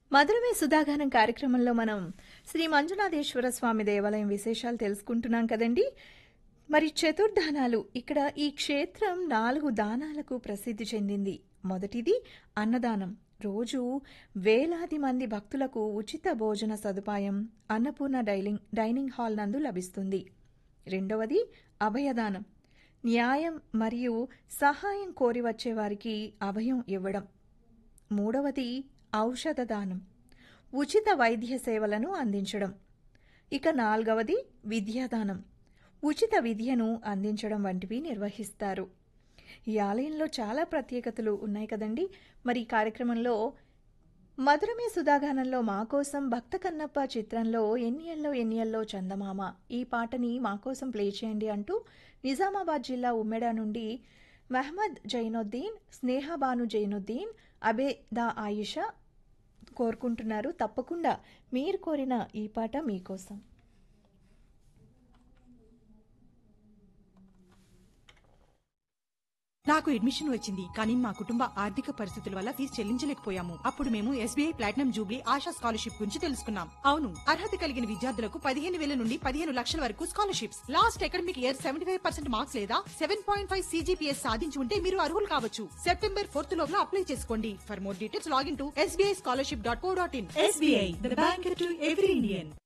మధురమే సుధాగానం కార్యక్రమంలో మనం శ్రీ మంజునాథేశ్వర స్వామి దేవాలయం విశేషాలు తెలుసుకుంటున్నాం కదండి మరి చతుర్దానాలు ఇక్కడ ఈ క్షేత్రం నాలుగు దానాలకు ప్రసిద్ధి చెందింది మొదటిది అన్నదానం రోజు వేలాది మంది భక్తులకు ఉచిత భోజన సదుపాయం అన్నపూర్ణ డైనింగ్ డైనింగ్ హాల్ నందు లభిస్తుంది రెండవది అభయదానం న్యాయం మరియు సహాయం కోరి వచ్చే వారికి అభయం ఇవ్వడం మూడవది ఔషధ దానం ఉచిత వైద్య సేవలను అందించడం ఇక నాలుగవది విద్యాదానం ఉచిత విద్యను అందించడం వంటివి నిర్వహిస్తారు ఈ ఆలయంలో చాలా ప్రత్యేకతలు ఉన్నాయి కదండి మరి ఈ కార్యక్రమంలో మధురమే సుధాగానంలో మా కోసం భక్త కన్నప్ప చిత్రంలో ఎన్నియల్లో ఎన్నియల్లో చందమామ ఈ పాటని మా కోసం ప్లే చేయండి అంటూ నిజామాబాద్ జిల్లా ఉమ్మెడ నుండి మహమ్మద్ జైనుద్దీన్ స్నేహబాను జైనుద్దీన్ అబేదా ఆయిషా కోరుకుంటున్నారు తప్పకుండా మీరు కోరిన ఈ పాట మీకోసం నాకు అడ్మిషన్ వచ్చింది కానీ మా కుటుంబ ఆర్థిక పరిస్థితుల వల్ల ఫీజు చెల్లించలేకపోయాము అప్పుడు మేము SBI platinum jubilee Asha scholarship గురించి తెలుసుకున్నాం అవును అర్హత కలిగిన విద్యార్థులకు పదిహేను వేల నుండి పదిహేను లక్షల వరకు scholarships last academic year seventy five percent marks లేదా సెవెన్ పాయింట్ ఫైవ్ సీజీపీఎస్ సాధించి ఉంటే మీరు అర్హులు కావచ్చు సెప్టెంబర్ ఫోర్త్ లోపల అప్లై చేసుకోండి for more details login to SBI scholarship dot co dot in SBI the bank to every Indian